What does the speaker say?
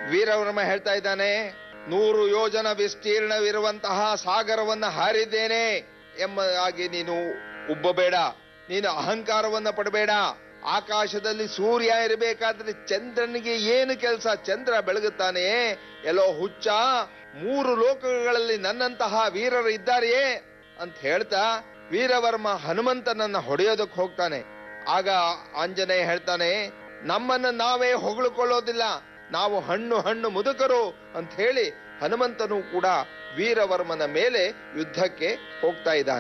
ವೀರವರ್ಮ ಹೇಳ್ತಾ ಇದ್ದಾನೆ ನೂರು ಯೋಜನ ವಿಸ್ತೀರ್ಣವಿರುವಂತಹ ಸಾಗರವನ್ನ ಹಾರಿದ್ದೇನೆ ಎಂಬುದಾಗಿ ನೀನು ಉಬ್ಬಬೇಡ ನೀನು ಅಹಂಕಾರವನ್ನ ಪಡಬೇಡ ಆಕಾಶದಲ್ಲಿ ಸೂರ್ಯ ಇರಬೇಕಾದ್ರೆ ಚಂದ್ರನಿಗೆ ಏನು ಕೆಲಸ ಚಂದ್ರ ಬೆಳಗುತ್ತಾನೆ ಎಲ್ಲೋ ಹುಚ್ಚ ಮೂರು ಲೋಕಗಳಲ್ಲಿ ನನ್ನಂತಹ ವೀರರು ಇದ್ದಾರೆಯೇ ಅಂತ ಹೇಳ್ತಾ ವೀರವರ್ಮ ಹನುಮಂತನನ್ನ ಹೊಡೆಯೋದಕ್ಕೆ ಹೋಗ್ತಾನೆ ಆಗ ಆಂಜನೇಯ ಹೇಳ್ತಾನೆ ನಮ್ಮನ್ನ ನಾವೇ ಹೊಗಳಿಕೊಳ್ಳೋದಿಲ್ಲ ನಾವು ಹಣ್ಣು ಹಣ್ಣು ಮುದುಕರು ಅಂತ ಹೇಳಿ ಹನುಮಂತನು ಕೂಡ ವೀರವರ್ಮನ ಮೇಲೆ ಯುದ್ಧಕ್ಕೆ ಹೋಗ್ತಾ ಇದ್ದಾನೆ